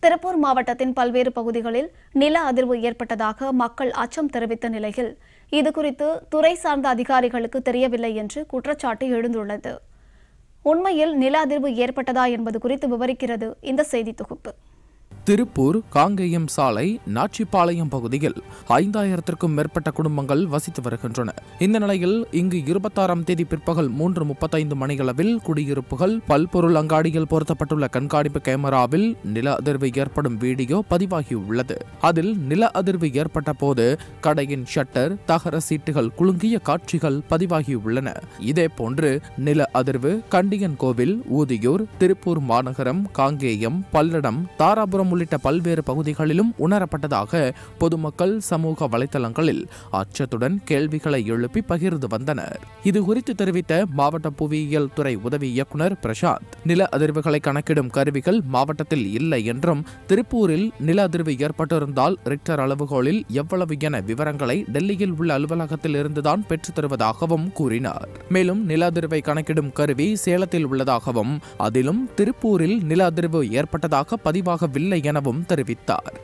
திருப்பூர் மாவட்டத்தின் பல்வேறு பகுதிகளில் நில அதிர்வு ஏற்பட்டதாக மக்கள் அச்சம் தெரிவித்த நிலையில் இதுகுறித்து துறை சார்ந்த அதிகாரிகளுக்கு தெரியவில்லை என்று குற்றச்சாட்டு எழுந்துள்ளது உண்மையில் நில அதிர்வு ஏற்பட்டதா என்பது குறித்து விவரிக்கிறது இந்த செய்தி தொகுப்பு திருப்பூர் காங்கேயம் சாலை நாச்சிப்பாளையம் பகுதியில் ஐந்தாயிரத்திற்கும் மேற்பட்ட குடும்பங்கள் வசித்து வருகின்றன இந்த நிலையில் இங்கு இருபத்தாறாம் தேதி பிற்பகல் மூன்று முப்பத்தைந்து மணியளவில் குடியிருப்புகள் பல்பொருள் அங்காடியில் பொருத்தப்பட்டுள்ள கண்காணிப்பு கேமராவில் நில அதிர்வு ஏற்படும் வீடியோ பதிவாகியுள்ளது அதில் நில அதிர்வு ஏற்பட்ட போது கடையின் ஷட்டர் தகர சீட்டுகள் குலுங்கிய காட்சிகள் பதிவாகியுள்ளன இதேபோன்று நில அதிர்வு கண்டியன் கோவில் ஊதியூர் திருப்பூர் மாநகரம் காங்கேயம் பல்லடம் தாராபுரம் உள்ளிட்ட பல்வேறு பகுதிகளிலும் உணரப்பட்டதாக பொதுமக்கள் சமூக வலைதளங்களில் அச்சத்துடன் கேள்விகளை எழுப்பி பகிர்ந்து வந்தனர் இது குறித்து தெரிவித்த மாவட்ட புவியியல் துறை உதவி இயக்குனர் பிரசாந்த் நில அதிர்வுகளை கணக்கிடும் கருவிகள் மாவட்டத்தில் இல்லை என்றும் திருப்பூரில் நில அதிர்வு ஏற்பட்டிருந்தால் ரிக்டர் அளவுகோலில் எவ்வளவு என விவரங்களை டெல்லியில் உள்ள அலுவலகத்தில் இருந்துதான் பெற்றுத் தருவதாகவும் கூறினார் மேலும் நில அதிர்வை கணக்கிடும் கருவி சேலத்தில் உள்ளதாகவும் அதிலும் திருப்பூரில் நில அதிர்வு ஏற்பட்டதாக பதிவாகவில்லை எனவும் தெரிவித்தார்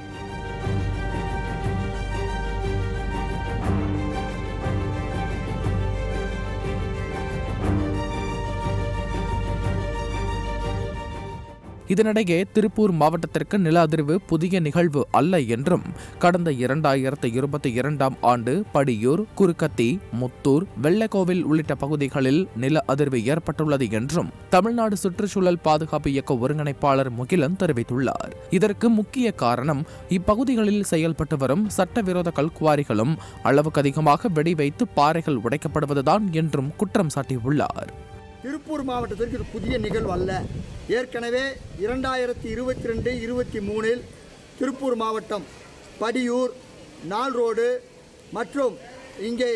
இதனிடையே திருப்பூர் மாவட்டத்திற்கு நில அதிர்வு புதிய நிகழ்வு அல்ல என்றும் கடந்த இரண்டாயிரத்து இருபத்தி இரண்டாம் ஆண்டு படியூர் குறுக்கத்தி முத்தூர் வெள்ளக்கோவில் உள்ளிட்ட பகுதிகளில் நில அதிர்வு ஏற்பட்டுள்ளது என்றும் தமிழ்நாடு சுற்றுச்சூழல் பாதுகாப்பு இயக்க ஒருங்கிணைப்பாளர் முகிலன் தெரிவித்துள்ளார் இதற்கு முக்கிய காரணம் இப்பகுதிகளில் செயல்பட்டு வரும் சட்டவிரோத கல்குவாரிகளும் அளவுக்கு அதிகமாக வெடி வைத்து பாறைகள் உடைக்கப்படுவதுதான் என்றும் குற்றம் சாட்டியுள்ளார் திருப்பூர் மாவட்டத்திற்கு இது புதிய நிகழ்வு அல்ல ஏற்கனவே இரண்டாயிரத்தி இருபத்தி ரெண்டு இருபத்தி மூணில் திருப்பூர் மாவட்டம் படியூர் நால் ரோடு மற்றும் இங்கே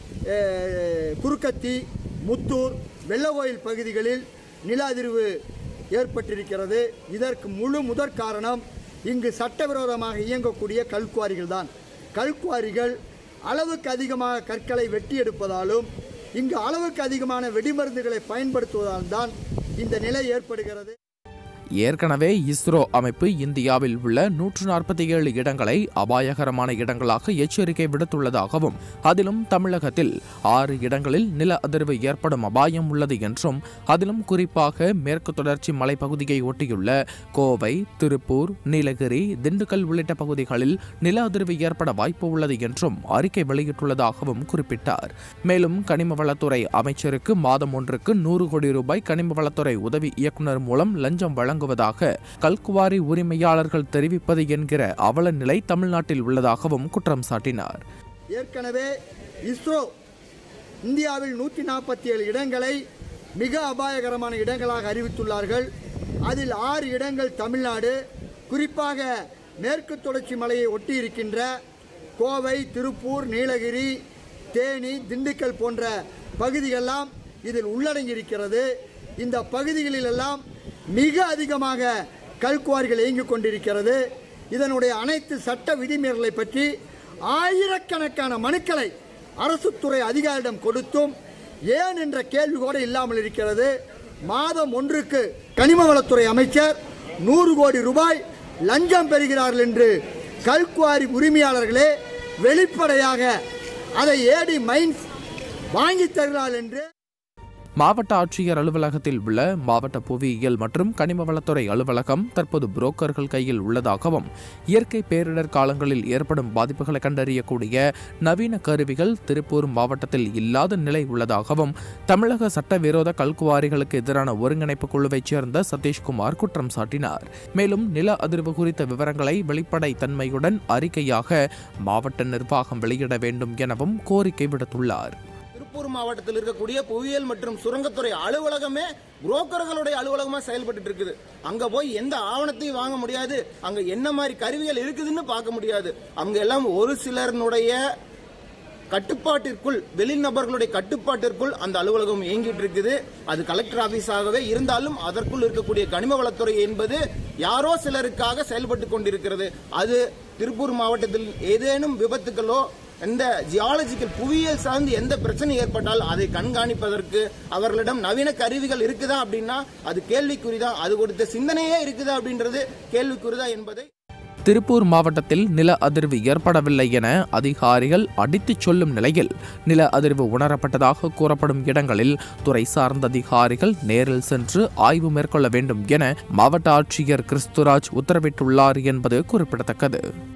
அஹ், குறுக்கத்தி முத்தூர் வெள்ளகோயில் பகுதிகளில் நில அதிர்வு ஏற்பட்டிருக்கிறது இதற்கு முழு முதற் காரணம் இங்கு சட்டவிரோதமாக இயங்கக்கூடிய கல்குவாரிகள் தான் கல்குவாரிகள் அளவுக்கு அதிகமாக கற்களை வெட்டி எடுப்பதாலும் இங்கு அளவுக்கு அதிகமான வெடிமருந்துகளை பயன்படுத்துவதால் தான் இந்த நிலை ஏற்படுகிறது ஏற்கனவே இஸ்ரோ அமைப்பு இந்தியாவில் உள்ள நூற்று நாற்பத்தி ஏழு இடங்களை அபாயகரமான இடங்களாக எச்சரிக்கை விடுத்துள்ளதாகவும் அதிலும் தமிழகத்தில் ஆறு இடங்களில் நில அதிர்வு ஏற்படும் அபாயம் உள்ளது என்றும் அதிலும் குறிப்பாக மேற்கு தொடர்ச்சி மலைப்பகுதியை ஒட்டியுள்ள கோவை திருப்பூர் நீலகிரி திண்டுக்கல் உள்ளிட்ட பகுதிகளில் நில அதிர்வு ஏற்பட வாய்ப்பு உள்ளது என்றும் அறிக்கை வெளியிட்டுள்ளதாகவும் குறிப்பிட்டார் மேலும் கனிம வளத்துறை அமைச்சருக்கு மாதம் ஒன்றுக்கு நூறு கோடி ரூபாய் கனிம வளத்துறை உதவி இயக்குநர் மூலம் லஞ்சம் வழங்குவதாக கல்குவாரி உரிமையாளர்கள் தெரிவிப்பது என்கிற அவல நிலை தமிழ்நாட்டில் உள்ளதாகவும் குற்றம் சாட்டினார் ஏற்கனவே இஸ்ரோ இந்தியாவில் நூற்றி நாற்பத்தி ஏழு இடங்களை மிக அபாயகரமான இடங்களாக அறிவித்துள்ளார்கள் அதில் ஆறு இடங்கள் தமிழ்நாடு குறிப்பாக மேற்கு தொடர்ச்சி மலையை ஒட்டி இருக்கின்ற கோவை திருப்பூர் நீலகிரி தேனி திண்டுக்கல் போன்ற பகுதிகளெல்லாம் இதில் உள்ளடங்கியிருக்கிறது இந்த பகுதிகளிலெல்லாம் மிக அதிகமாக கல்குவாரிகள் இயங்கிக் கொண்டிருக்கிறது இதனுடைய அனைத்து சட்ட விதிமீறலை பற்றி ஆயிரக்கணக்கான மனுக்களை அரசு துறை அதிகாரியிடம் கொடுத்தும் ஏன் என்ற கேள்வி கூட இல்லாமல் இருக்கிறது மாதம் ஒன்றுக்கு கனிம வளத்துறை அமைச்சர் நூறு கோடி ரூபாய் லஞ்சம் பெறுகிறார்கள் என்று கல்குவாரி உரிமையாளர்களே வெளிப்படையாக அதை ஏடி மைன்ஸ் வாங்கி தருகிறார்கள் என்று மாவட்ட ஆட்சியர் அலுவலகத்தில் உள்ள மாவட்ட புவியியல் மற்றும் கனிம வளத்துறை அலுவலகம் தற்போது புரோக்கர்கள் கையில் உள்ளதாகவும் இயற்கை பேரிடர் காலங்களில் ஏற்படும் பாதிப்புகளை கண்டறியக்கூடிய நவீன கருவிகள் திருப்பூர் மாவட்டத்தில் இல்லாத நிலை உள்ளதாகவும் தமிழக சட்டவிரோத கல்குவாரிகளுக்கு எதிரான ஒருங்கிணைப்பு குழுவைச் சேர்ந்த சதீஷ்குமார் குற்றம் சாட்டினார் மேலும் நில அதிர்வு குறித்த விவரங்களை வெளிப்படை தன்மையுடன் அறிக்கையாக மாவட்ட நிர்வாகம் வெளியிட வேண்டும் எனவும் கோரிக்கை விடுத்துள்ளார் திருப்பூர் மாவட்டத்தில் இருக்கக்கூடிய புவியியல் மற்றும் சுரங்கத்துறை அலுவலகமே புரோக்கர்களுடைய அலுவலகமா செயல்பட்டு இருக்குது அங்க போய் எந்த ஆவணத்தையும் வாங்க முடியாது அங்க என்ன மாதிரி கருவிகள் இருக்குதுன்னு பார்க்க முடியாது அவங்க எல்லாம் ஒரு சிலருடைய கட்டுப்பாட்டிற்குள் வெளிநபர்களுடைய கட்டுப்பாட்டிற்குள் அந்த அலுவலகம் இயங்கிட்டு இருக்குது அது கலெக்டர் ஆபீஸாகவே இருந்தாலும் அதற்குள் இருக்கக்கூடிய கனிம வளத்துறை என்பது யாரோ சிலருக்காக செயல்பட்டு கொண்டிருக்கிறது அது திருப்பூர் மாவட்டத்தில் ஏதேனும் விபத்துகளோ எந்த ஜியாலஜிக்கல் புவியியல் சார்ந்து எந்த பிரச்சனை ஏற்பட்டால் அதை கண்காணிப்பதற்கு அவர்களிடம் நவீன கருவிகள் இருக்குதா அப்படின்னா அது கேள்விக்குறிதான் அது கொடுத்த சிந்தனையே இருக்குதா அப்படின்றது கேள்விக்குறிதா என்பதை திருப்பூர் மாவட்டத்தில் நில அதிர்வு ஏற்படவில்லை என அதிகாரிகள் அடித்துச் சொல்லும் நிலையில் நில அதிர்வு உணரப்பட்டதாக கூறப்படும் இடங்களில் துறை சார்ந்த அதிகாரிகள் நேரில் சென்று ஆய்வு மேற்கொள்ள வேண்டும் என மாவட்ட ஆட்சியர் கிறிஸ்துராஜ் உத்தரவிட்டுள்ளார் என்பது குறிப்பிடத்தக்கது